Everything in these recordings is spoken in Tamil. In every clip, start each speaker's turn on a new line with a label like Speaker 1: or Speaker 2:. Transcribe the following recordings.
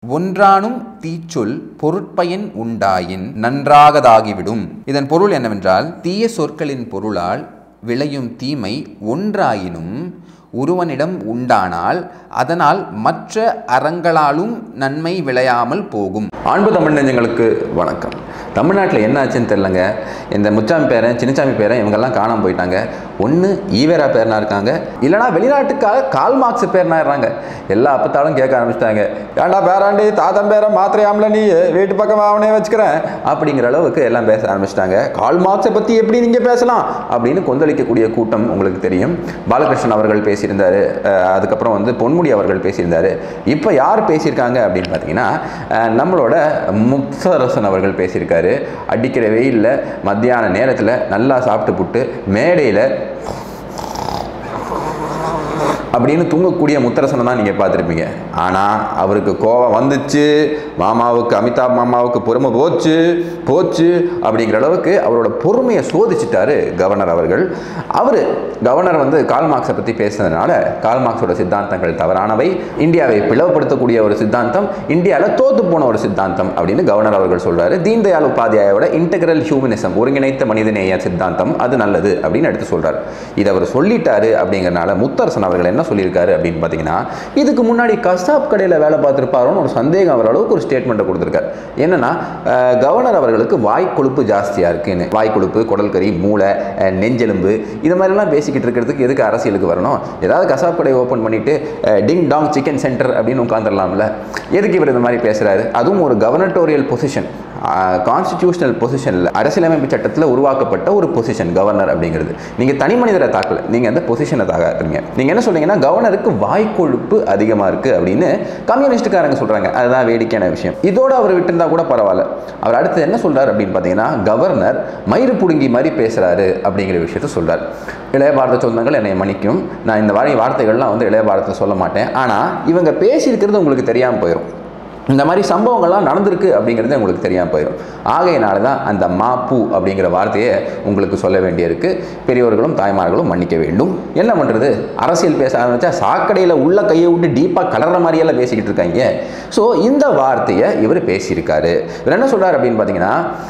Speaker 1: ஒன்றானும் தீச்சொல் பொருட்பயன் உண்டாயின் நன்றாகதாகிவிடும் இதன் பொருள் என்னவென்றால் தீய சொற்களின் பொருளால் விளையும் தீமை ஒன்றாயினும் ஒருவனிடம் உண்டானால் அதனால் மற்ற அறங்களாலும் நன்மை விளையாமல் போகும் அன்பு தமிழ் நெஞ்சங்களுக்கு வணக்கம் தமிழ்நாட்டில் என்ன ஆச்சுன்னு தெரிலங்க இந்த முச்சாமி பேரன் சின்னசாமி பேரன் இவங்கெல்லாம் காணாமல் போயிட்டாங்க ஒன்று ஈவேரா பேரனா இருக்காங்க இல்லைனா வெளிநாட்டுக்காக கால் மார்க்ஸ் பேரனா இருறாங்க எல்லா அப்பத்தாலும் கேட்க ஆரம்பிச்சிட்டாங்க ஏன்டா பேராண்டி தாத்தன் பேரை மாத்திரையாமல நீ வீட்டு பக்கம் அவனே வச்சுக்கிறேன் அப்படிங்கிற அளவுக்கு எல்லாம் பேச ஆரம்பிச்சிட்டாங்க கால் மார்க்ஸை பற்றி எப்படி நீங்கள் பேசலாம் அப்படின்னு கொந்தளிக்கக்கூடிய கூட்டம் உங்களுக்கு தெரியும் பாலகிருஷ்ணன் அவர்கள் பேசியிருந்தாரு அஹ் அதுக்கப்புறம் வந்து பொன்முடி அவர்கள் பேசியிருந்தாரு இப்போ யார் பேசியிருக்காங்க அப்படின்னு பார்த்தீங்கன்னா அஹ் நம்மளோட முக்தரசன் அவர்கள் பேசியிருக்காரு அடிக்கிற வெயிலில் மத்தியான நேரத்தில் நல்லா சாப்பிட்டு புட்டு மேடையில் அப்படின்னு தூங்கக்கூடிய முத்தரசனை தான் நீங்கள் பார்த்துருப்பீங்க ஆனால் அவருக்கு கோவம் வந்துச்சு மாமாவுக்கு அமிதாப் மாமாவுக்கு பொறுமை போச்சு போச்சு அப்படிங்கிற அளவுக்கு அவரோட பொறுமையை சோதிச்சிட்டாரு கவர்னர் அவர்கள் அவர் கவர்னர் வந்து கால் மார்க்ஸை பற்றி பேசுனதுனால கால் மார்க்ஸோட சித்தாந்தங்கள் தவறானவை இந்தியாவை பிளவுபடுத்தக்கூடிய ஒரு சித்தாந்தம் இந்தியாவில் தோத்து போன ஒரு சித்தாந்தம் அப்படின்னு கவர்னர் அவர்கள் சொல்றாரு தீன் தயாள் உபாத்யாயோட இன்டெகிரல் ஹியூமனிசம் ஒருங்கிணைத்த மனிதநேய சித்தாந்தம் அது நல்லது அப்படின்னு எடுத்து சொல்றாரு இதை அவர் சொல்லிட்டாரு அப்படிங்கறனால முத்தரசன் அவர்கள் என்ன சொல்லியிருக்காரு அப்படின்னு பார்த்தீங்கன்னா இதுக்கு முன்னாடி கசாப் கடையில் வேலை பார்த்துருப்பாரோன்னு ஒரு சந்தேகம் வர அளவுக்கு ஒரு ஸ்டேட்மெண்ட்டை கொடுத்துருக்காரு என்னன்னா அஹ், கவர்னர் அவர்களுக்கு வாய் கொழுப்பு ஜாஸ்தியாக இருக்குன்னு வாய் கொழுப்பு குடல்கறி மூளை அஹ், நெஞ்செலும்பு இது மாதிரிலாம் பேசிக்கிட்டு இருக்கிறதுக்கு எதுக்கு அரசியலுக்கு வரணும் ஏதாவது கசாப் கடை ஓப்பன் பண்ணிட்டு அஹ், டிங் டாங் சிக்கன் சென்டர் அப்படின்னு உட்காந்துடலாம்ல எதுக்கு இவர் இந்த மாதிரி பேசுறாரு அதுவும் ஒரு கவர்னட்டோரியல் பொசிஷன் கான்ஸ்டிடியூஷனல் பொசிஷனில் அரசியலமைப்பு சட்டத்தில் உருவாக்கப்பட்ட ஒரு பொசிஷன் கவர்னர் அப்படிங்கிறது நீங்கள் தனி மனிதரை தாக்கல நீங்கள் அந்த பொசிஷனை தாக்குறீங்க நீங்கள் என்ன சொல்றீங்கன்னா கவர்னருக்கு வாய்க்கொழுப்பு அதிகமாக இருக்குது அப்படின்னு கம்யூனிஸ்டுக்காரங்க சொல்கிறாங்க அதுதான் வேடிக்கையான விஷயம் இதோட அவர் விட்டுருந்தா கூட பரவாயில்ல அவர் அடுத்து என்ன சொல்றாரு அப்படின்னு பார்த்தீங்கன்னா கவர்னர் மயிறு புடுங்கி மாதிரி பேசுகிறாரு அப்படிங்கிற விஷயத்த சொல்றார் இளைய பாரத சொந்தங்கள் என்னை மன்னிக்கும் நான் இந்த மாதிரி வார்த்தைகள்லாம் வந்து இளைய பாரதத்தில் சொல்ல மாட்டேன் ஆனால் இவங்க பேசியிருக்கிறது உங்களுக்கு தெரியாமல் போயிடும் இந்த மாதிரி சம்பவங்கள்லாம் நடந்திருக்கு அப்படிங்கிறது உங்களுக்கு தெரியாமல் போயிடும் ஆகையினால தான் அந்த மா பூ அப்படிங்கிற வார்த்தையை உங்களுக்கு சொல்ல வேண்டியிருக்கு பெரியவர்களும் தாய்மார்களும் மன்னிக்க வேண்டும் என்ன பண்ணுறது அரசியல் பேச ஆரம்பிச்சா சாக்கடையில் உள்ள கையை விட்டு டீப்பாக கலர்ற மாதிரியெல்லாம் பேசிக்கிட்டு இருக்காங்க ஸோ இந்த வார்த்தையை இவர் பேசியிருக்காரு இவர் என்ன சொல்கிறார் அப்படின்னு பார்த்தீங்கன்னா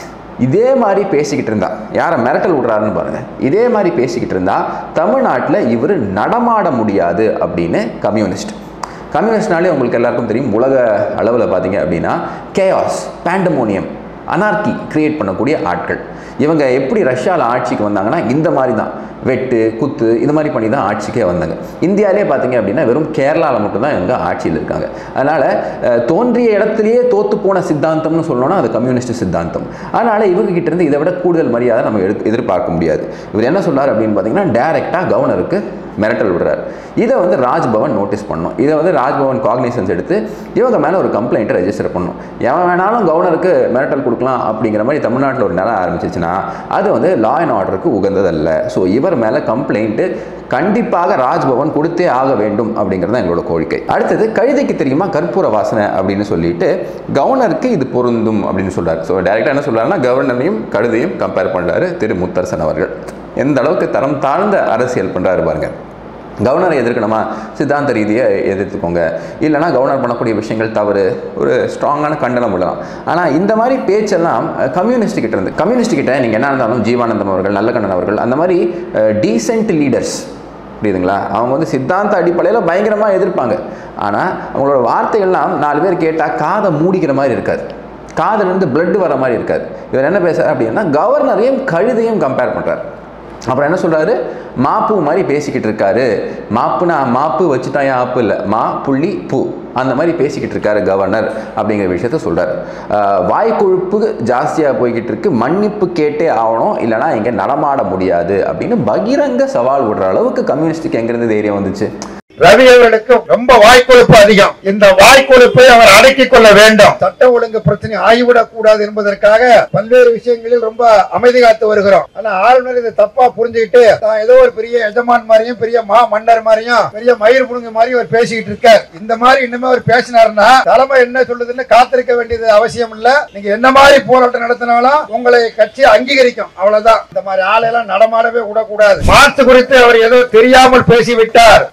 Speaker 1: இதே மாதிரி பேசிக்கிட்டு இருந்தா யாரை மிரட்டல் விடுறாருன்னு பாருங்க இதே மாதிரி பேசிக்கிட்டு இருந்தா தமிழ்நாட்டில் இவர் நடமாட முடியாது அப்படின்னு கம்யூனிஸ்ட் கம்யூனிஸ்ட்னாலே உங்களுக்கு எல்லாருக்கும் தெரியும் உலக அளவில் பார்த்தீங்க அப்படின்னா கேயாஸ் பேண்டமோனியம் அனார்கி கிரியேட் பண்ணக்கூடிய ஆட்கள் இவங்க எப்படி ரஷ்யாவில் ஆட்சிக்கு வந்தாங்கன்னா இந்த மாதிரி தான் வெட்டு குத்து இது மாதிரி பண்ணி தான் ஆட்சிக்கே வந்தாங்க இந்தியாவிலே பார்த்தீங்க அப்படின்னா வெறும் கேரளாவில் மட்டும்தான் இவங்க ஆட்சியில் இருக்காங்க அதனால் அஹ், தோன்றிய இடத்துலையே தோத்து போன சித்தாந்தம்னு சொல்லணும்னா அது கம்யூனிஸ்ட் சித்தாந்தம் அதனால் இவங்க கிட்ட இருந்து இதை விட கூடுதல் மரியாதை நம்ம எடு எதிர்பார்க்க முடியாது இவர் என்ன சொல்றாரு அப்படின்னு பார்த்தீங்கன்னா டைரெக்டாக கவர்னருக்கு மிரட்டல் விடுறாரு இதை வந்து ராஜ்பவன் நோட்டீஸ் பண்ணணும் இதை வந்து ராஜ்பவன் காக்னிசன்ஸ் எடுத்து இவங்க மேலே ஒரு கம்ப்ளைண்ட்டை ரெஜிஸ்டர் பண்ணணும் எவன் வேணாலும் கவர்னருக்கு மிரட்டல் கொடுக்கலாம் அப்படிங்கிற மாதிரி தமிழ்நாட்டில் ஒரு நிலை ஆரம்பிச்சிச்சுன்னா அது வந்து லா அண்ட் ஆர்டருக்கு உகந்ததல்ல ஸோ இவர் மேலே கம்ப்ளைண்ட்டு கண்டிப்பாக ராஜ்பவன் கொடுத்தே ஆக வேண்டும் அப்படிங்கிறது தான் எங்களோட கோரிக்கை அடுத்தது கழுதைக்கு தெரியுமா கற்பூர வாசனை அப்படின்னு சொல்லிட்டு கவர்னருக்கு இது பொருந்தும் அப்படின்னு சொல்றாரு ஸோ டைரெக்டாக என்ன சொல்றாருன்னா கவர்னரையும் கழுதையும் கம்பேர் பண்றாரு திரு முத்தரசன் அவர்கள் எந்த அளவுக்கு தரம் தாழ்ந்த அரசியல் பண்றாரு பாருங்க கவர்னரை எதிர்க்கணுமா சித்தாந்த ரீதியை எதிர்த்துக்கோங்க இல்லைனா கவர்னர் பண்ணக்கூடிய விஷயங்கள் தவறு ஒரு ஸ்ட்ராங்கான கண்டனம் விடலாம் ஆனால் இந்த மாதிரி பேச்செல்லாம் கம்யூனிஸ்ட் கிட்ட இருந்து கம்யூனிஸ்ட் கிட்ட நீங்கள் என்ன இருந்தாலும் ஜீவானந்தம் அவர்கள் நல்லகண்ணன் அவர்கள் அந்த மாதிரி டீசென்ட் லீடர்ஸ் புரியுதுங்களா அவங்க வந்து சித்தாந்த அடிப்படையில் பயங்கரமாக எதிர்ப்பாங்க ஆனால் அவங்களோட வார்த்தைகள்லாம் நாலு பேர் கேட்டால் காதை மூடிக்கிற மாதிரி இருக்காது காதுலேருந்து blood வர மாதிரி இருக்காது இவர் என்ன பேசுறாரு அப்படின்னா கவர்னரையும் கழுதையும் கம்பேர் பண்ணுறாரு அப்புறம் என்ன சொல்றாரு மாப்பு மாதிரி பேசிக்கிட்டு இருக்காரு மாப்புனா மாப்பு வச்சுட்டா ஏன் ஆப்பு இல்லை மா புள்ளி பூ அந்த மாதிரி பேசிக்கிட்டு இருக்காரு கவர்னர் அப்படிங்கிற விஷயத்த சொல்றாரு ஆஹ் வாய் கொழுப்பு ஜாஸ்தியாக போய்கிட்டு இருக்கு மன்னிப்பு கேட்டே ஆகணும் இல்லைனா இங்கே நடமாட முடியாது அப்படின்னு பகிரங்க சவால் விடுற அளவுக்கு கம்யூனிஸ்டுக்கு எங்கேருந்து தைரியம் வந்துச்சு
Speaker 2: ரவி அவர்களுக்கு ரொம்ப வாய்க்கொழுப்பு அதிகம் இந்த வாய்க்கொழுப்பை அவர் அடக்கிக் கொள்ள வேண்டும் சட்ட ஒழுங்கு பிரச்சனை ஆகிவிடக் கூடாது என்பதற்காக பல்வேறு விஷயங்களில் ரொம்ப அமைதி காத்து வருகிறோம் ஆனா ஆளுநர் இதை தப்பா புரிஞ்சுக்கிட்டு தான் ஏதோ ஒரு பெரிய எஜமான் மாதிரியும் பெரிய மா மன்னர் மாதிரியும் பெரிய மயிர் புடுங்க மாதிரியும் அவர் பேசிக்கிட்டு இருக்கார் இந்த மாதிரி இன்னுமே அவர் பேசினாருன்னா தலைமை என்ன சொல்லுதுன்னு காத்திருக்க வேண்டியது அவசியம் இல்ல நீங்க என்ன மாதிரி போராட்டம் நடத்தினாலும் உங்களை கட்சி அங்கீகரிக்கும் அவ்வளவுதான் இந்த மாதிரி ஆளெல்லாம் நடமாடவே விடக்கூடாது மார்க்ஸ் குறித்து அவர் ஏதோ தெரியாமல் பேசிவிட்டார் என்று நான்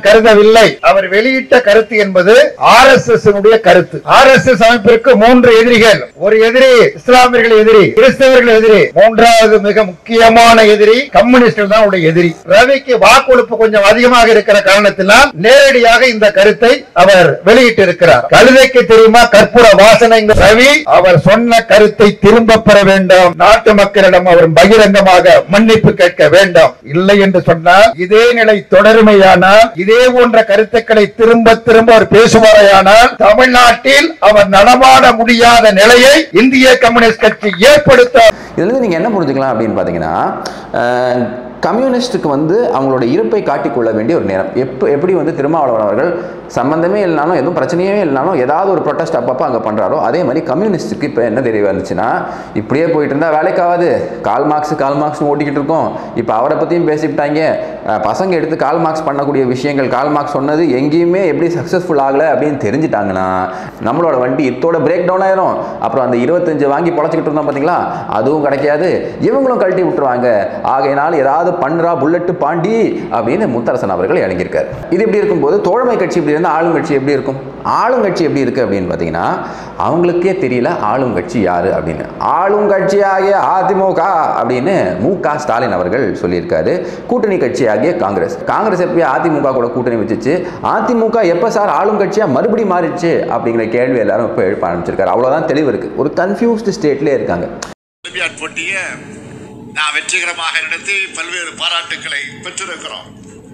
Speaker 2: கருதவில்லை அவர் வெளியிட்ட கருத்து என்பது ஆர் எஸ் எஸ் கருத்து ஆர் எஸ் எஸ் அமைப்பிற்கு மூன்று எதிரிகள் ஒரு எதிரி இஸ்லாமியர்கள் எதிரி கிறிஸ்தவர்கள் எதிரி மூன்றாவது மிக முக்கியமான எதிரி கம்யூனிஸ்டுகள் தான் அவருடைய எதிரி ரவிக்கு வாக்கொழுப்பு கொஞ்சம் அதிகமாக இருக்கிற காரணத்தினால் நேரடியாக இந்த கருத்தை அவர் வெளியிட்டு இருக்கிறார் கழுதைக்கு தெரியுமா கற்பூர வாசனை ரவி அவர் சொன்ன கருத்தை திரும்ப பெற வேண்டும் நாட்டு மக்களிடம் அவர் பகிரங்கமாக மன்னிப்பு கேட்க வேண்டும் இல்லை என்று சொன்னால் இதே நிலை தொடருமையானால் இதே போன்ற கருத்துக்களை திரும்ப திரும்ப அவர் பேசுவாரையானால் தமிழ்நாட்டில் அவர் நடமாட முடியாத நிலையை இந்திய கம்யூனிஸ்ட் கட்சி ஏற்படுத்த
Speaker 1: இதுலேருந்து நீங்கள் என்ன புரிஞ்சுக்கலாம் அப்படின்னு பார்த்தீங்கன்னா அஹ், கம்யூனிஸ்ட்டுக்கு வந்து அவங்களோட இருப்பை காட்டிக்கொள்ள வேண்டிய ஒரு நேரம் எப்போ எப்படி வந்து திருமாவளவன் அவர்கள் சம்பந்தமே இல்லைனாலும் எதுவும் பிரச்சனையே இல்லைனாலும் ஏதாவது ஒரு ப்ரொட்டஸ்ட் அப்பப்போ அங்கே பண்ணுறாரோ அதே மாதிரி கம்யூனிஸ்ட்டுக்கு இப்போ என்ன தெரிய வந்துச்சுன்னா இப்படியே போயிட்டு இருந்தால் வேலைக்காகாது கால் மார்க்ஸ் கால் மார்க்ஸ் ஓட்டிக்கிட்டு இருக்கோம் இப்போ அவரை பற்றியும் பேசிவிட்டாங்க அஹ், பசங்க எடுத்து கால் மார்க்ஸ் பண்ணக்கூடிய விஷயங்கள் கால் மார்க்ஸ் சொன்னது எங்கேயுமே எப்படி சக்ஸஸ்ஃபுல் ஆகலை அப்படின்னு தெரிஞ்சிட்டாங்கன்னா நம்மளோட வண்டி இத்தோட பிரேக் டவுன் ஆயிரும் அப்புறம் அந்த இருபத்தஞ்சு வாங்கி பொழைச்சிக்கிட்டு இருந்தோம் பார்த்தீங்களா அதுவும் கிடைக்காது இவங்களும் கழட்டி விட்டுருவாங்க ஆகையினால் ஏதாவது பண்ணுறா புல்லட்டு பாண்டி அப்படின்னு முத்தரசன் அவர்கள் இறங்கியிருக்காரு இது எப்படி இருக்கும்போது தோழமை கட்சி இப்படி இருந்தால் ஆளுங்கட்சி எப்படி இருக்கும் ஆளுங்கட்சி எப்படி இருக்கு அப்படின்னு பார்த்தீங்கன்னா அவங்களுக்கே தெரியல ஆளுங்கட்சி யாரு அப்படின்னு ஆளுங்கட்சியாகிய அதிமுக அப்படின்னு மு க ஸ்டாலின் அவர்கள் சொல்லியிருக்காரு கூட்டணி கட்சியாகிய காங்கிரஸ் காங்கிரஸ் எப்பயும் அதிமுக கூட கூட்டணி வச்சுச்சு அதிமுக எப்போ சார் ஆளுங்கட்சியா மறுபடியும் மாறிடுச்சு அப்படிங்கிற கேள்வி எல்லாரும் இப்போ எழுப்ப ஆரம்பிச்சிருக்காரு அவ்வளோதான் தெளிவு இருக்கு ஒரு கன்ஃபியூஸ்டு ஸ்டேட்லேயே இருக்காங்க
Speaker 3: ஒலிம்பியாட் போட்டியை நான் வெற்றிகரமாக நடத்தி பல்வேறு பாராட்டுக்களை பெற்றிருக்கிறோம்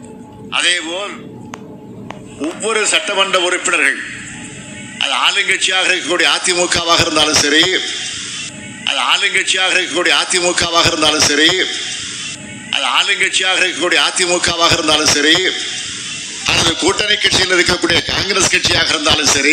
Speaker 3: அதேபோல் ஒவ்வொரு சட்டமன்ற உறுப்பினர்கள் அது ஆளுங்கட்சியாக இருக்கக்கூடிய அதிமுகவாக இருந்தாலும் சரி அது ஆளுங்கட்சியாக இருக்கக்கூடிய அதிமுகவாக இருந்தாலும் சரி அது ஆளுங்கட்சியாக இருக்கக்கூடிய அதிமுகவாக இருந்தாலும் சரி அல்லது கூட்டணி கட்சியில் இருக்கக்கூடிய காங்கிரஸ் கட்சியாக இருந்தாலும் சரி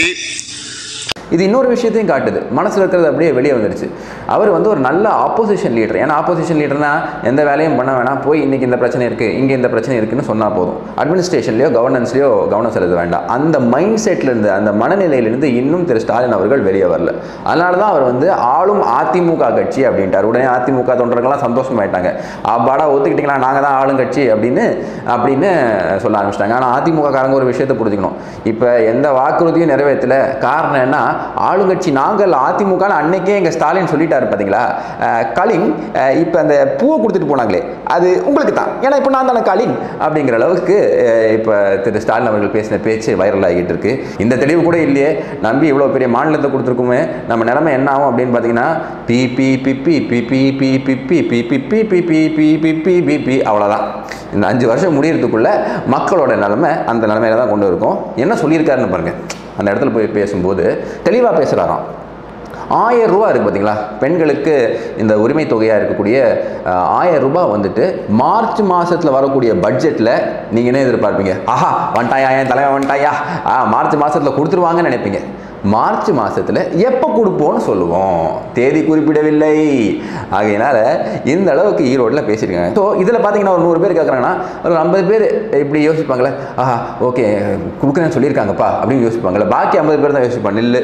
Speaker 1: இது இன்னொரு விஷயத்தையும் காட்டுது மனசில் இருக்கிறது அப்படியே வெளியே வந்துருச்சு அவர் வந்து ஒரு நல்ல ஆப்போசிஷன் லீடர் ஏன்னா ஆப்போசிஷன் லீடர்னா எந்த வேலையும் பண்ண வேணாம் போய் இன்னைக்கு இந்த பிரச்சனை இருக்குது இங்கே இந்த பிரச்சனை இருக்குன்னு சொன்னால் போதும் அட்மினிஸ்ட்ரேஷன்லையோ கவர்னன்ஸ்லையோ கவனம் செலுத்த வேண்டாம் அந்த மைண்ட் செட்லேருந்து அந்த மனநிலையிலிருந்து இன்னும் திரு ஸ்டாலின் அவர்கள் வெளியே வரல அதனால தான் அவர் வந்து ஆளும் அதிமுக கட்சி அப்படின்ட்டார் உடனே அதிமுக தொண்டர்கள்லாம் சந்தோஷமாயிட்டாங்க அப்பாடா ஒத்துக்கிட்டீங்களா நாங்கள் தான் ஆளுங்கட்சி அப்படின்னு அப்படின்னு சொல்ல ஆரம்பிச்சிட்டாங்க ஆனால் அதிமுக காரங்க ஒரு விஷயத்தை புரிஞ்சுக்கணும் இப்போ எந்த வாக்குறுதியும் நிறைவேற்றல காரணம் என்ன ஆளுங்கட்சி நாங்கள் அதிமுக அன்னைக்கே எங்கள் ஸ்டாலின் சொல்லிட்டாரு பார்த்தீங்களா அஹ், கலிங் அஹ், இப்போ அந்த பூவை கொடுத்துட்டு போனாங்களே அது உங்களுக்கு தான் ஏன்னா இப்போ நான் தானே கலிங் அப்படிங்கிற அளவுக்கு அஹ், இப்போ திரு ஸ்டாலின் அவர்கள் பேசின பேச்சு வைரல் ஆகிட்டு இருக்கு இந்த தெளிவு கூட இல்லையே நம்பி இவ்வளோ பெரிய மாநிலத்தை கொடுத்துருக்குமே நம்ம நிலைமை என்ன ஆகும் அப்படின்னு பார்த்தீங்கன்னா B B B B B B B B B B B B B B B B B B B அவ்வளோதான் இந்த அஞ்சு வருஷம் முடியறதுக்குள்ள மக்களோட நிலைமை அந்த நிலைமையில தான் கொண்டு இருக்கும் என்ன சொல்லியிருக்காருன்னு பாருங்க அந்த இடத்துல போய் பேசும்போது தெளிவாக பேசுகிறாராம் ஆயிரம் ரூபா இருக்குது பார்த்தீங்களா பெண்களுக்கு இந்த உரிமை தொகையாக இருக்கக்கூடிய அஹ், ஆயிரம் ரூபாய் வந்துட்டு மார்ச் மாதத்தில் வரக்கூடிய பட்ஜெட்டில் நீங்கள் என்ன எதிர்பார்ப்பீங்க ஆஹா வந்துட்டாயா என் தலைவன் வந்துட்டாயா ஆ மார்ச் மாதத்தில் கொடுத்துருவாங்கன்னு நினைப்பீங்க மார்ச் மாதத்தில் எப்போ கொடுப்போம்னு சொல்லுவோம் தேதி குறிப்பிடவில்லை ஆகையினால இந்த அளவுக்கு ஈரோட்டில் பேசியிருக்காங்க ஸோ இதில் பார்த்தீங்கன்னா ஒரு நூறு பேர் கேட்குறாங்கன்னா ஒரு ஐம்பது பேர் இப்படி யோசிப்பாங்களே ஆஹா ஓகே கொடுக்குறேன்னு சொல்லியிருக்காங்கப்பா அப்படின்னு யோசிப்பாங்களே பாக்கி ஐம்பது பேர் தான் யோசிப்பாங்க இல்லை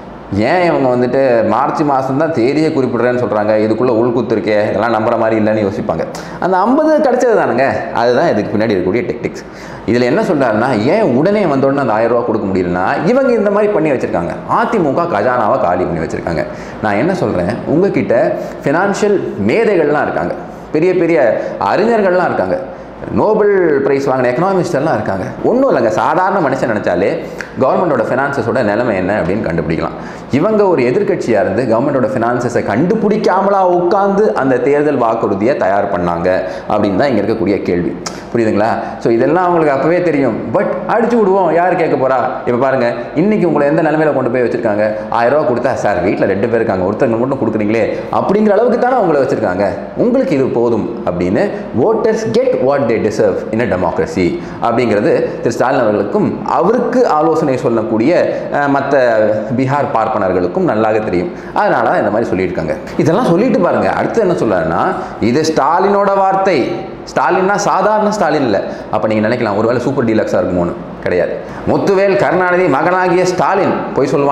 Speaker 1: ஏன் இவங்க வந்துட்டு மார்ச் மாதம் தான் தேதியை குறிப்பிடுறேன்னு சொல்கிறாங்க இதுக்குள்ளே உள்குத்து இருக்கே இதெல்லாம் நம்புற மாதிரி இல்லைன்னு யோசிப்பாங்க அந்த ஐம்பது கிடச்சது தானுங்க அதுதான் இதுக்கு பின்னாடி இருக்கக்கூடிய டெக்டிக்ஸ் இதில் என்ன சொல்கிறாருன்னா ஏன் உடனே வந்தோடனே அந்த ஆயிரம் ரூபா கொடுக்க முடியலன்னா இவங்க இந்த மாதிரி பண்ணி வச்சுருக்காங்க அதிமுக கஜானாவை காலி பண்ணி வச்சுருக்காங்க நான் என்ன சொல்கிறேன் உங்ககிட்ட ஃபினான்ஷியல் மேதைகள்லாம் இருக்காங்க பெரிய பெரிய அறிஞர்கள்லாம் இருக்காங்க நோபல் பிரைஸ் வாங்கின எக்கனாமிஸ்ட் எல்லாம் இருக்காங்க ஒன்றும் இல்லைங்க சாதாரண மனுஷன் நினச்சாலே கவர்மெண்டோட ஃபினான்சஸோட நிலைமை என்ன அப்படின்னு கண்டுபிடிக்கலாம் இவங்க ஒரு எதிர்க்கட்சியாக இருந்து கவர்மெண்டோட ஃபினான்சஸை கண்டுபிடிக்காமலா உட்காந்து அந்த தேர்தல் வாக்குறுதியை தயார் பண்ணாங்க அப்படின்னு தான் இங்கே இருக்கக்கூடிய கேள்வி புரியுதுங்களா ஸோ இதெல்லாம் அவங்களுக்கு அப்போவே தெரியும் பட் அடிச்சு விடுவோம் யார் கேட்க போறா இப்போ பாருங்க இன்னைக்கு உங்களை எந்த நிலைமையில கொண்டு போய் வச்சிருக்காங்க ஆயிரம் ரூபா கொடுத்தா சார் வீட்டில் ரெண்டு பேர் இருக்காங்க ஒருத்தங்க மட்டும் கொடுக்குறீங்களே அப்படிங்கிற அளவுக்கு தானே உங்களை வச்சிருக்காங்க உங்களுக்கு இது போதும் அப்படின்னு voters get what they deserve in a democracy அப்படிங்கிறது திரு ஸ்டாலின் அவர்களுக்கும் அவருக்கு ஆலோசனை சொல்லக்கூடிய மற்ற பீகார் பார்ப்பனர்களுக்கும் நல்லாக தெரியும் அதனால தான் இந்த மாதிரி சொல்லியிருக்காங்க இதெல்லாம் சொல்லிட்டு பாருங்க அடுத்து என்ன சொல்றாருன்னா இது ஸ்டாலினோட வார்த்தை ஸ்டாலின்னா சாதாரண ஸ்டாலின் இல்லை அப்போ நீங்கள் நினைக்கலாம் ஒருவேளை சூப்பர் டீலக்ஸாக இருக்குமோன்னு கிடையாது முத்துவேல் கருணாநிதி மகனாகிய ஸ்டாலின் போய் சொல்வானா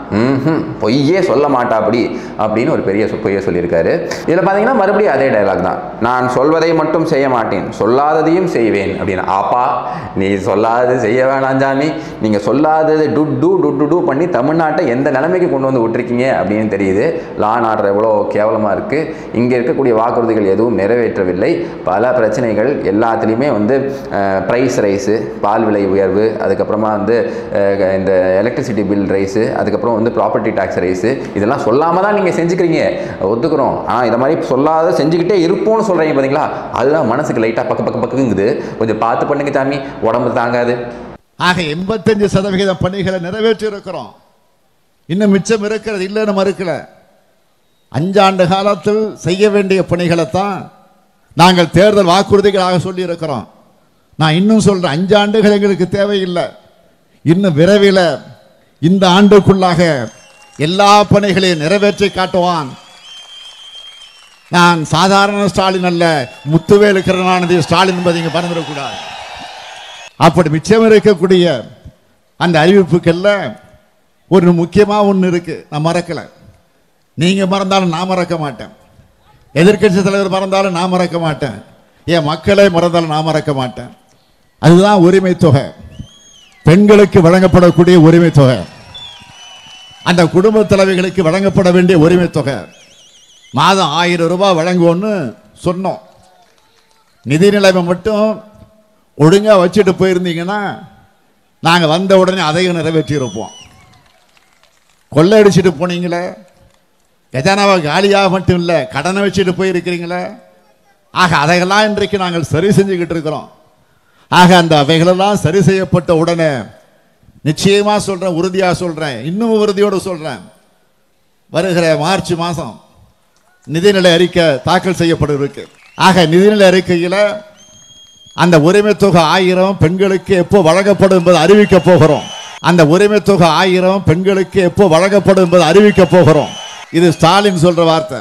Speaker 1: ம்ஹும் பொய்யே சொல்ல மாட்டா அப்படி அப்படின்னு ஒரு பெரிய சொ- பொய்யை சொல்லியிருக்காரு இதில் பார்த்தீங்கன்னா மறுபடியும் அதே டயலாக் தான் நான் சொல்வதை மட்டும் செய்ய மாட்டேன் சொல்லாததையும் செய்வேன் அப்படின்னு ஆப்பா நீ சொல்லாதது செய்ய வேணாம் சாமி நீங்கள் சொல்லாதது டு டு டு டு டு பண்ணி தமிழ்நாட்டை எந்த நிலைமைக்கு கொண்டு வந்து விட்டுருக்கீங்க அப்படின்னு தெரியுது லான் ஆர்டர் எவ்வளோ கேவலமாக இருக்குது இங்கே இருக்கக்கூடிய வாக்குறுதிகள் எதுவும் நிறைவேற்றவில்லை பல பிரச்சனைகள் எல்லாத்துலேயுமே வந்து ப்ரைஸ் ரைஸு பால் விலை உயர்வு அதுக்கப்புறமா வந்து அஹ், இந்த எலக்ட்ரிசிட்டி பில் ரைஸு அதுக்கப்புறம் வந்து ப்ராப்பர்ட்டி டேக்ஸ் ரைஸு இதெல்லாம் சொல்லாமல் தான் நீங்கள் செஞ்சுக்கிறீங்க ஒத்துக்கிறோம் ஆனால் இதை மாதிரி சொல்லாத செஞ்சுக்கிட்டே இருப்போம்னு சொல்கிறீங்க பார்த்தீங்களா அதுதான் மனசுக்கு லைட்டாக பக்க பக்க பக்குங்குது கொஞ்சம் பார்த்து பண்ணுங்க சாமி உடம்பு தாங்காது
Speaker 4: ஆக எண்பத்தஞ்சு சதவிகித பணிகளை நிறைவேற்றி இருக்கிறோம் இன்னும் மிச்சம் இருக்கிறது இல்லைன்னு மறுக்கல அஞ்சாண்டு காலத்தில் செய்ய வேண்டிய பணிகளைத்தான் நாங்கள் தேர்தல் வாக்குறுதிகளாக சொல்லி இருக்கிறோம் நான் இன்னும் சொல்றேன் அஞ்சாண்டுகள் எங்களுக்கு தேவையில்லை இன்னும் விரைவில் இந்த ஆண்டுக்குள்ளாக எல்லா பணிகளையும் நிறைவேற்றி காட்டுவான் நான் சாதாரண ஸ்டாலின் அல்ல முத்துவேலு கருணாநிதி ஸ்டாலின் என்பதை இங்கே மறந்துடக்கூடாது அப்படி மிச்சம் இருக்கக்கூடிய அந்த அறிவிப்புக்கல்ல ஒரு முக்கியமாக ஒன்று இருக்கு நான் மறக்கல நீங்க மறந்தாலும் நான் மறக்க மாட்டேன் எதிர்க்கட்சி தலைவர் மறந்தாலும் நான் மறக்க மாட்டேன் என் மக்களை மறந்தாலும் நான் மறக்க மாட்டேன் அதுதான் உரிமை தொகை பெண்களுக்கு வழங்கப்படக்கூடிய உரிமை தொகை அந்த குடும்ப தலைவிகளுக்கு வழங்கப்பட வேண்டிய உரிமை தொகை மாதம் ஆயிரம் ரூபாய் வழங்குவோன்னு சொன்னோம் நிதி நிலைமை மட்டும் ஒழுங்கா வச்சுட்டு போயிருந்தீங்கன்னா நாங்க வந்த உடனே அதையும் நிறைவேற்றி இருப்போம் கொள்ளையடிச்சிட்டு போனீங்களே கஜானாவை காலியாக மட்டும் இல்லை கடனை வச்சுட்டு போயிருக்கிறீங்களே ஆக அதையெல்லாம் இன்றைக்கு நாங்கள் சரி செஞ்சுக்கிட்டு இருக்கிறோம் ஆக அந்த அவைகளெல்லாம் சரி செய்யப்பட்ட உடனே நிச்சயமா சொல்றேன் உறுதியா சொல்றேன் இன்னும் உறுதியோடு சொல்றேன் வருகிற மார்ச் மாதம் நிதிநிலை அறிக்கை தாக்கல் செய்யப்பட இருக்கு ஆக நிதிநிலை அறிக்கையில் அந்த உரிமை தொகை ஆயிரம் பெண்களுக்கு எப்போ வழங்கப்படும் என்பதை அறிவிக்க போகிறோம் அந்த உரிமை தொகை ஆயிரம் பெண்களுக்கு எப்போ வழங்கப்படும் என்பதை அறிவிக்க போகிறோம் இது ஸ்டாலின் சொல்ற வார்த்தை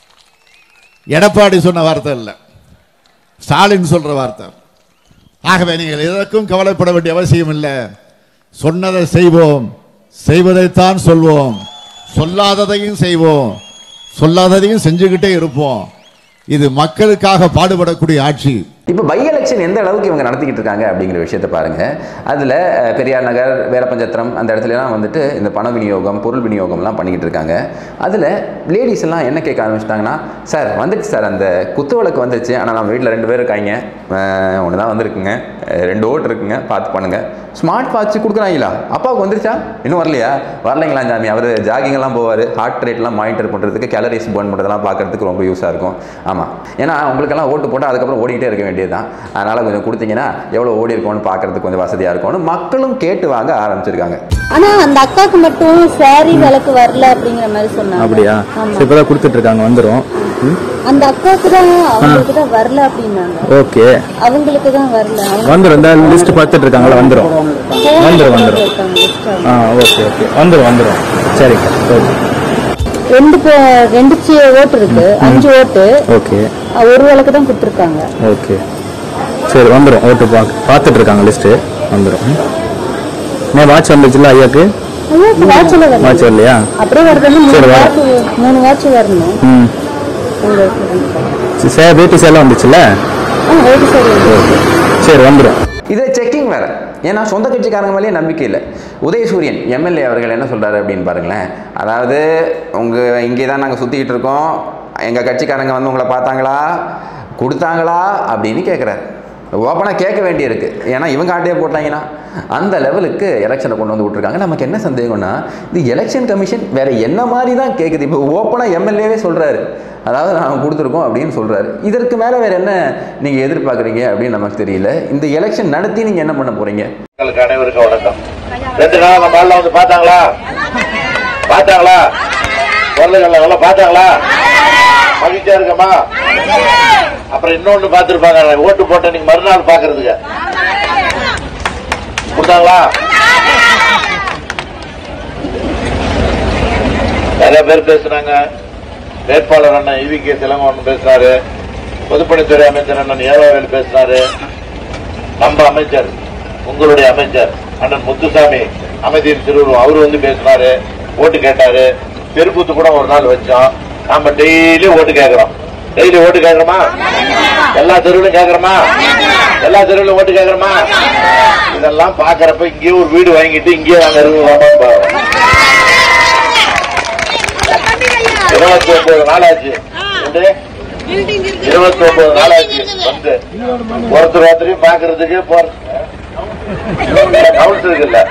Speaker 4: எடப்பாடி சொன்ன வார்த்தை இல்லை ஸ்டாலின் சொல்ற வார்த்தை ஆகவே நீங்கள் எதற்கும் கவலைப்பட வேண்டிய அவசியம் இல்லை சொன்னதை செய்வோம் செய்வதைத்தான் சொல்வோம் சொல்லாததையும் செய்வோம் சொல்லாததையும் செஞ்சுக்கிட்டே இருப்போம் இது மக்களுக்காக பாடுபடக்கூடிய ஆட்சி
Speaker 1: இப்போ பை எலெக்ஷன் எந்த அளவுக்கு இவங்க நடத்திக்கிட்டு இருக்காங்க அப்படிங்கிற விஷயத்தை பாருங்க அதில் பெரியார் நகர் வேலப்பஞ்சத்திரம் அந்த இடத்துலலாம் வந்துட்டு இந்த பண விநியோகம் பொருள் விநியோகம்லாம் பண்ணிக்கிட்டு இருக்காங்க அதில் லேடிஸ் எல்லாம் என்ன கேட்க ஆரம்பிச்சிட்டாங்கன்னா சார் வந்துடுச்சு சார் அந்த குத்து விளக்கு வந்துருச்சு ஆனால் நம்ம வீட்டில் ரெண்டு பேர் இருக்காங்க ஒன்று தான் வந்திருக்குங்க அஹ் ரெண்டு ஓட்டு இருக்குங்க பார்த்து பண்ணுங்க ஸ்மார்ட் வாட்ச் கொடுக்குறாங்களா அப்பாவுக்கு வந்துருச்சா இன்னும் வரலையா வரலைங்களா சாமி அவர் ஜாகிங்லாம் போவார் ஹார்ட் ரேட்லாம் மானிட்டர் பண்ணுறதுக்கு கேலரிஸ் பர்ன் பண்ணுறதெல்லாம் பார்க்கறதுக்கு ரொம்ப யூஸாக இருக்கும் ஆமாம் ஏன்னா உங்களுக்கெல்லாம் ஓட்டு போட்டால் அதுக்கப்புறம் ஓடிக்கிட்டே இருக்க வேண்டியது தான் அதனால் கொஞ்சம் கொடுத்தீங்கன்னா எவ்வளோ ஓடி இருக்கோன்னு பார்க்கறதுக்கு கொஞ்சம் வசதியாக இருக்கும்னு மக்களும் கேட்டு வாங்க ஆரம்பிச்சிருக்காங்க
Speaker 5: ஆனா அந்த அக்காக்கு மட்டும் சாரி விளக்கு வரல அப்படிங்கிற மாதிரி சொன்னாங்க
Speaker 6: அப்படியா
Speaker 5: ஆமா.
Speaker 6: சரி, இப்பதான் கொடுத்துட்டு இருக்காங்க வந்துரும்
Speaker 5: அந்த அக்காவுக்கு தான் அவங்களுக்கு தான் வரல அப்படின்னாங்க
Speaker 6: ஓகே
Speaker 5: அவங்களுக்கு தான் வரல அவங்க
Speaker 6: வந்துரும் இந்த லிஸ்ட் பார்த்துட்டு இருக்காங்களா வந்துரும் வந்துரும் வந்துரும்
Speaker 5: இருக்காங்க list ஆ.
Speaker 6: ஆ ஓகே ஓகே வந்துரும் வந்துரும் சரிங்க ஓகே
Speaker 5: ரெண்டு பே- ரெண்டு சி- ஓட்டு இருக்கு அஞ்சு ஓட்டு
Speaker 6: ஓகே
Speaker 5: அஹ் ஒரு விளக்கு தான் கொடுத்துருக்காங்க
Speaker 6: ஓகே சரி வந்துரும் ஓட்டு பா பார்த்துட்டு இருக்காங்க லிஸ்ட்டு வந்துரும் நான் வாட்ச் வந்துச்சுல ஐயாக்கு
Speaker 5: ஐயா வாட்சில் வரல
Speaker 6: வாட்ச் வரலையா
Speaker 5: அப்படியே வருதுன்னு மூணு
Speaker 6: சரி, வர-
Speaker 5: வாட்ச் மூணு வாட்ச் வரணும்
Speaker 6: ம்
Speaker 5: உங்களுக்கு
Speaker 6: சரி சார் வேட்டி சேலம் வந்துச்சுல்ல
Speaker 5: ஆ ஓட்டு சரி
Speaker 6: ஓகே சரி வந்துடும்
Speaker 1: இது செக்கிங் வேற ஏன்னா சொந்த கட்சிக்காரங்க மேலேயே நம்பிக்கை இல்லை உதயசூரியன் எம்எல்ஏ அவர்கள் என்ன சொல்றாரு அப்படின்னு பாருங்களேன் அதாவது உங்க இங்கே தான் நாங்கள் சுற்றிக்கிட்டு இருக்கோம் எங்கள் கட்சிக்காரங்க வந்து உங்களை பார்த்தாங்களா கொடுத்தாங்களா அப்படின்னு கேட்குறாரு ஓப்பனாக கேட்க வேண்டியிருக்கு ஏன்னா இவங்க ஆட்டையே போட்டாங்கன்னா அந்த லெவலுக்கு எலெக்ஷனை கொண்டு வந்து விட்ருக்காங்க நமக்கு என்ன சந்தேகம்னா இது எலெக்ஷன் கமிஷன் வேற என்ன மாதிரி தான் கேட்குது இப்போ ஓப்பனாக எம்எல்ஏவே சொல்கிறாரு அதாவது நாங்கள் கொடுத்துருக்கோம் அப்படின்னு சொல்கிறாரு இதற்கு மேலே வேற என்ன நீங்கள் எதிர்பார்க்குறீங்க அப்படின்னு நமக்கு தெரியல இந்த எலெக்ஷன் நடத்தி நீங்கள் என்ன பண்ண போகிறீங்க
Speaker 7: மக்களுக்கு அனைவருக்கும் வணக்கம் ரெண்டு நாள் நம்ம ஆள்ல வந்து பார்த்தாங்களா பார்த்தாங்களா பொருளுகள் எல்லாம் பார்த்தாங்களா மகிழ்ச்சியா இருக்கமா அப்புறம் இன்னொன்னு பார்த்திருப்பாங்க ஓட்டு போட்ட நீங்க மறுநாள் பாக்குறதுக்கு கொடுத்தாங்களா நிறைய பேர் பேசுறாங்க வேட்பாளர் அண்ணன் இவி கே திலங்கவன் பேசுறாரு பொதுப்பணித்துறை அமைச்சர் அண்ணன் ஏவாவேல் பேசுறாரு நம்ம அமைச்சர் உங்களுடைய அமைச்சர் அண்ணன் முத்துசாமி அமைதியின் திருவுருவம் அவரு வந்து பேசினாரு ஓட்டு கேட்டாரு தெருக்கூத்து கூட ஒரு நாள் வச்சோம் நாம டெய்லி ஓட்டு கேக்குறோம் டெய்லி ஓட்டு கேக்குறோமா எல்லா தெருவிலும் கேக்குறோமா எல்லா தெருவிலும் ஓட்டு கேக்குறோமா இதெல்லாம் பாக்குறப்ப இங்கேயே ஒரு வீடு வாங்கிட்டு இங்கேயே நாங்க இருக்கலாமா இருபத்தி ஒன்பது நாள் ஆச்சு என்னது? இருபத்தி ஒன்பது நாள் ஆச்சு வந்து ஒருத்தர் ஒருத்தரையும் பாக்குறதுக்கு போற கவுன்சிலுக்கு இல்ல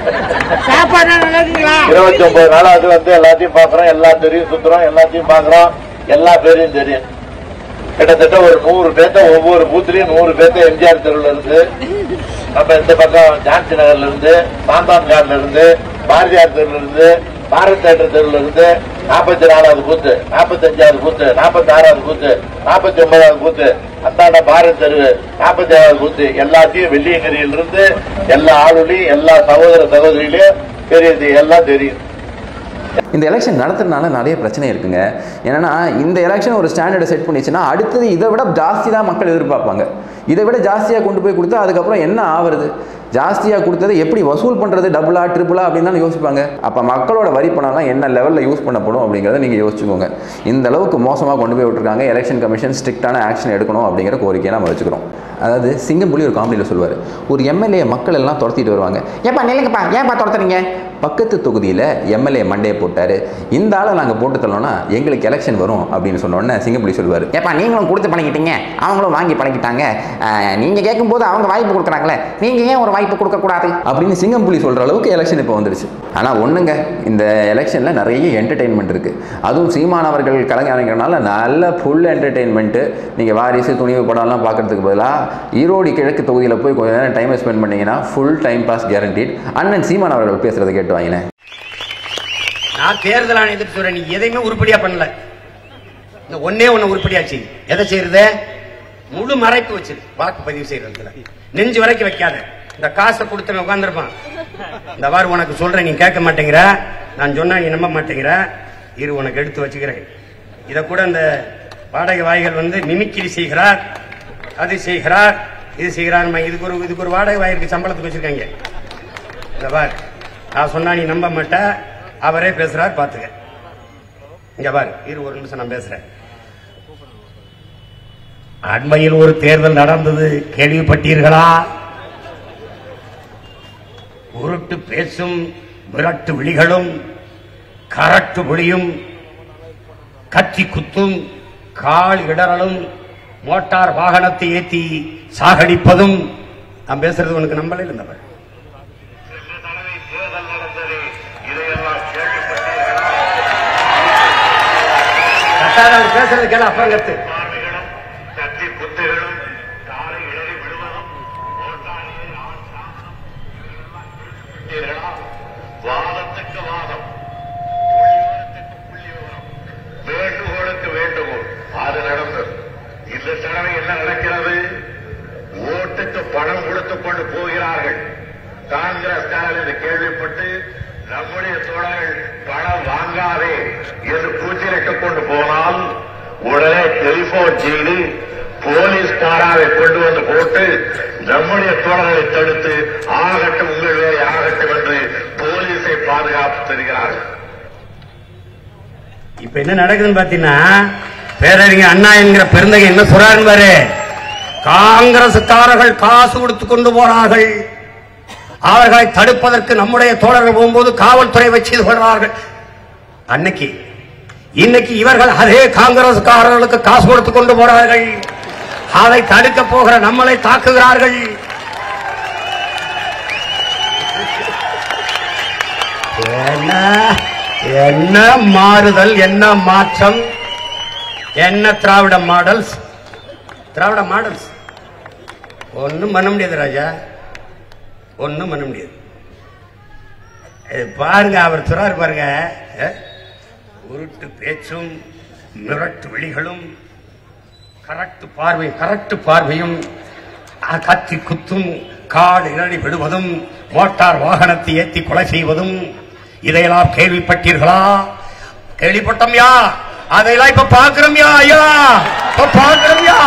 Speaker 7: இருபத்தி ஒன்பது நாள் அது வந்து எல்லாத்தையும் பாக்குறோம் எல்லா தெரியும் சுத்துறோம் எல்லாத்தையும் பாக்குறோம் எல்லா பேரையும் தெரியும் கிட்டத்தட்ட ஒரு நூறு பேர்த்த ஒவ்வொரு பூத்துலயும் நூறு பேர்த்த எம்ஜிஆர் தெருவுல இருந்து நம்ம இந்த பக்கம் ஜான்சி நகர்ல இருந்து சாந்தான் கார்ல இருந்து பாரதியார் தெருவுல இருந்து பாரத் தேட்டர் தெருவுல இருந்து நாற்பத்தி நாலாவது பூத்து நாற்பத்தி அஞ்சாவது பூத்து நாற்பத்தி ஆறாவது பூத்து நாற்பத்தி ஒன்பதாவது பூத்து அந்தாண்ட பாரத் தெரு நாற்பத்தி ஏழாவது பூத்து எல்லாத்தையும் வெள்ளியங்கிரியில இருந்து எல்லா ஆளுலையும் எல்லா சகோதர சகோதரிகளையும் தெரியுது எல்லாம் தெரியும்
Speaker 1: இந்த எலெக்ஷன் நடத்துறதுனால நிறைய பிரச்சனை இருக்குங்க என்னன்னா இந்த எலெக்ஷன் ஒரு ஸ்டாண்டர்டை செட் பண்ணிச்சுன்னா அடுத்தது இதை விட ஜாஸ்தி தான் மக்கள் எதிர்பார்ப்பாங்க இதை விட ஜாஸ்தியாக கொண்டு போய் கொடுத்தா அதுக்கப்புறம் என்ன ஆவறது ஜாஸ்தியாக கொடுத்ததை எப்படி வசூல் பண்ணுறது டபுளா ட்ரிபிளா அப்படின்னு தான் யோசிப்பாங்க அப்போ மக்களோட வரி பணம்லாம் என்ன லெவலில் யூஸ் பண்ணப்படும் அப்படிங்கிறத நீங்கள் யோசிச்சுக்கோங்க இந்த அளவுக்கு மோசமாக கொண்டு போய் விட்டுருக்காங்க எலெக்ஷன் கமிஷன் ஸ்ட்ரிக்டான ஆக்ஷன் எடுக்கணும் அப்படிங்கிற கோரிக்கையை நம்ம வச்சுக்கிறோம் அதாவது சிங்கம்புலி ஒரு காமெடியில் சொல்லுவார் ஒரு எம்எல்ஏ மக்கள் எல்லாம் துரத்திட்டு வருவாங்க ஏப்பா நில்லுங்கப்பா ஏன்பா துரத்துறீங்க பக்கத்து தொகுதியில் எம்எல்ஏ மண்டையை போட்டார் இந்த ஆளை நாங்கள் போட்டு தள்ளோம்னா எங்களுக்கு எலெக்ஷன் வரும் அப்படின்னு சொன்ன உடனே சிங்கப்புலி சொல்லுவார் ஏப்பா நீங்களும் கொடுத்து பழகிட்டீங்க அவங்களும் வாங்கி பழகிட்டாங்க நீங்கள் கேட்கும்போது அவங்க வாய்ப்பு கொடுக்குறாங்களே நீங்கள் ஏன் ஒரு வாய்ப்பு கொடுக்கக்கூடாது அப்படின்னு சிங்கம்புலி சொல்கிற அளவுக்கு எலெக்ஷன் இப்போ வந்துருச்சு ஆனால் ஒன்றுங்க இந்த எலெக்ஷனில் நிறைய என்டர்டெயின்மெண்ட் இருக்குது அதுவும் சீமானவர்கள் கலைஞரங்கிறனால நல்ல ஃபுல் என்டர்டெயின்மெண்ட்டு நீங்கள் வாரிசு துணிவு படம்லாம் பார்க்கறதுக்கு பதிலாக ஈரோடு கிழக்கு தொகுதியில் போய் கொஞ்ச நேரம் டைமை ஸ்பெண்ட் பண்ணீங்கன்னா ஃபுல் டைம் பாஸ் கேரண்டீட் அண்ணன் சீமான் அவர்கள் பேசுகிறத கேட்டு வாங்கினேன்
Speaker 8: நான் தேர்தல் ஆணையத்துக்கு சொல்றேன் நீ எதையுமே உருப்படியா பண்ணல இந்த ஒன்னே ஒண்ணு உருப்படியா செய் எதை செய்யறது முழு மறைப்பு வச்சிரு வாக்குப்பதிவு செய்யறதுல நெஞ்சு வரைக்கும் வைக்காத இந்த காசை கொடுத்து உட்காந்துருப்பான் இந்த வாரம் உனக்கு சொல்றேன் நீ கேட்க மாட்டேங்கிற நான் சொன்னா நீ நம்ப மாட்டேங்கிற இரு உனக்கு எடுத்து வச்சுக்கிறேன் இத கூட இந்த வாடகை வாய்கள் வந்து மிமிக்கிரி செய்கிறார் அது செய்கிறார் இது செய்கிறார் இதுக்கு ஒரு இதுக்கு ஒரு வாடகை வாயிற்கு சம்பளத்துக்கு வச்சிருக்காங்க இந்த பார் நான் சொன்னா நீ நம்ப மாட்ட அவரே பேசுறார் பாத்துக்க இங்க பாரு இரு ஒரு நிமிஷம் நான் பேசுறேன் அண்மையில் ஒரு தேர்தல் நடந்தது கேள்விப்பட்டீர்களா உருட்டு பேசும் விரட்டு விழிகளும் கரட்டு விழியும் கத்தி குத்தும் கால் இடறலும் மோட்டார் வாகனத்தை ஏத்தி சாகடிப்பதும் நான் பேசுறது உனக்கு நம்பல இருந்தவன் கட்டாத அவர் பேசுறது கேள அப்புறம் கத்து
Speaker 7: கத்தி குத்துகளும் காலை இடறி விடுவதும் ஓட்டாளியை வாதத்துக்கு வாதம் புள்ளிவிவரத்துக்கு புள்ளிவிவரம் வேண்டுகோளுக்கு வேண்டுகோள் அது நடந்தது இந்த தடவை என்ன நடக்கிறது ஓட்டுக்கு பணம் கொடுத்துக் கொண்டு போகிறார்கள் காங்கிரஸ்காரர்கள் இதை கேள்விப்பட்டு நம்முடைய தோழர்கள் பணம் வாங்காதே என்று கூச்சலிட்டுக் கொண்டு போனால் உடனே டெலிபோன் செய்து போலீஸ்காராவை கொண்டு வந்து போட்டு நம்முடைய தோழர்களை தடுத்து ஆகட்டும் உங்கள் வேலை ஆகட்டும் என்று போலீஸை பாதுகாப்பு தருகிறார்கள்
Speaker 8: இப்ப என்ன நடக்குதுன்னு பாத்தீங்கன்னா பேரறிஞர் அண்ணா என்கிற பெருந்தகை என்ன சொல்றாருன்னு பாரு காங்கிரசுக்காரர்கள் காசு கொடுத்து கொண்டு போறார்கள் அவர்களை தடுப்பதற்கு நம்முடைய தோழர்கள் போகும்போது காவல்துறை வச்சு கொள்றார்கள் அன்னைக்கு இன்னைக்கு இவர்கள் அதே காங்கிரசுக்காரர்களுக்கு காசு கொடுத்து கொண்டு போறார்கள் அதை தடுக்க போகிற நம்மளை தாக்குகிறார்கள் என்ன என்ன மாறுதல் என்ன மாற்றம் என்ன திராவிட மாடல்ஸ் திராவிட மாடல்ஸ் ஒன்னும் பண்ண முடியாது ராஜா ஒன்னும் பண்ண முடியாது இது பாருங்க அவர் சொல்றாரு பாருங்க அஹ், உருட்டு பேச்சும் மிரட்டு விழிகளும் கரட்டு பார்வை கரட்டு பார்வையும் அஹ், கத்தி குத்தும் காடு இடறி விடுவதும் மோட்டார் வாகனத்தை ஏத்தி கொலை செய்வதும் இதையெல்லாம் கேள்விப்பட்டீர்களா கேள்விப்பட்டோம்யா அதையெல்லாம் இப்ப பாக்குறோம்யா ஐயா இப்ப பாக்குறோம்யா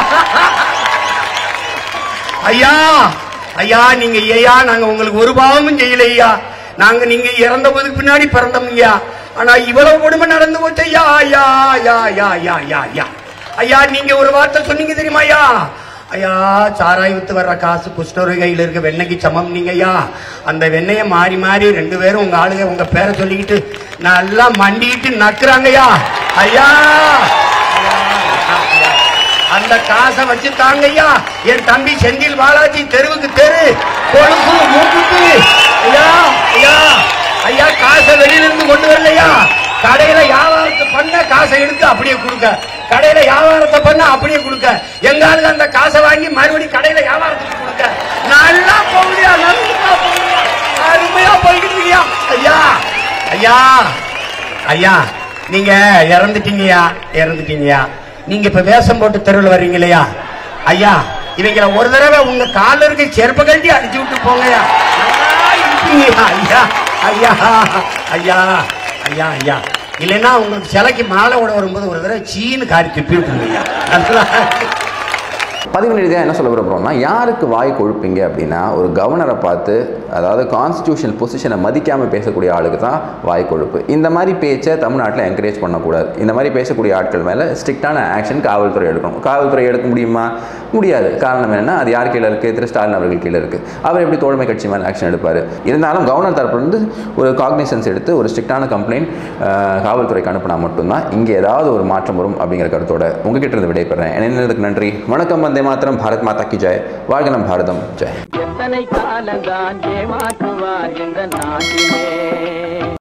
Speaker 8: ஐயா ஐயா நீங்க ஐயா நாங்க உங்களுக்கு ஒரு பாவமும் செய்யல ஐயா நாங்க நீங்க இறந்த போதுக்கு பின்னாடி பிறந்தோம் ஐயா ஆனா இவ்வளவு கொடுமை நடந்து போச்சு ஐயா ஐயா ஐயா ஐயா ஐயா ஐயா ஐயா ஐயா நீங்க ஒரு வார்த்தை சொன்னீங்க தெரியுமா ஐயா ஐயா சாராய் வித்து வர்ற காசு குஷ்டரோகி கையில இருக்க வெண்ணெய்க்கு சமம் நீங்க ஐயா அந்த வெண்ணெய மாறி மாறி ரெண்டு பேரும் உங்க ஆளுங்க உங்க பேரை சொல்லிக்கிட்டு நல்லா மண்டிட்டு நக்குறாங்கய்யா ஐயா ஐயா, ஐயா. அந்த காசை வச்சு தாங்கய்யா என் தம்பி செந்தில் பாலாஜி தெருவுக்கு தெரு கொழுப்பு மூக்குக்கு ஐயா ஐயா ஐயா காசை வெளியில இருந்து கொண்டு வரலையா கடையில வியாபாரத்தை பண்ண காசை எடுத்து அப்படியே கொடுக்க கடையில வியாபாரத்தை பண்ண அப்படியே கொடுக்க எங்க ஆளுங்க அந்த காசை வாங்கி மறுபடியும் கடையில வியாபாரத்துக்கு கொடுக்க நல்லா போகுதியா நல்லா போகுதியா அருமையா போய்கிட்டு இருக்கியா ஐயா ஐயா ஐயா நீங்க இறந்துட்டீங்கயா இறந்துட்டீங்கயா நீங்க இப்ப வேஷம் போட்டு தெருவில் வர்றீங்க இல்லையா ஐயா இவங்கள ஒரு தடவை உங்க கால இருக்க செருப்ப கழட்டி அடிச்சு விட்டு போங்கய்யா நல்லா இருப்பீங்கய்யா ஐயா ஐயா ஐயா ஐயா ஐயா இல்லைன்னா உங்களுக்கு சிலைக்கு மாலை விட வரும்போது ஒரு தடவை சீனு காரி துப்பி விட்டுருங்கய்யா நல்லா
Speaker 1: பதிவு ரீதியாக என்ன சொல்ல விரும்புகிறோம்னா யாருக்கு வாய் கொழுப்பீங்க அப்படின்னா ஒரு கவர்னரை பார்த்து அதாவது கான்ஸ்டியூஷன் பொசிஷனை மதிக்காமல் பேசக்கூடிய ஆளுக்கு தான் வாய் கொழுப்பு இந்த மாதிரி பேச்சை தமிழ்நாட்டில் என்கரேஜ் பண்ணக்கூடாது இந்த மாதிரி பேசக்கூடிய ஆட்கள் மேலே ஸ்ட்ரிக்டான ஆக்ஷன் காவல்துறை எடுக்கணும் காவல்துறை எடுக்க முடியுமா முடியாது காரணம் என்னன்னா அது யார் கீழே இருக்குது திரு ஸ்டாலின் அவர்கள் கீழே இருக்குது அவர் எப்படி தோழமை கட்சி மேலே ஆக்ஷன் எடுப்பார் இருந்தாலும் கவர்னர் தரப்புலேருந்து ஒரு காக்னிசன்ஸ் எடுத்து ஒரு ஸ்ட்ரிக்டான கம்ப்ளைண்ட் காவல்துறைக்கு அனுப்பினா மட்டும்தான் இங்கே ஏதாவது ஒரு மாற்றம் வரும் அப்படிங்கிற கருத்தோட உங்ககிட்ட இருந்து விடைபெறேன் என்னதுக்கு நன்றி வணக்கம் வந்தே மாத்திரம் பாரத் மாதா கி ஜெய் வாழ்க நம் பாரதம் ஜெய்
Speaker 9: எத்தனை காலந்தான் ஏமாற்றுவார் இந்த நாட்டிலே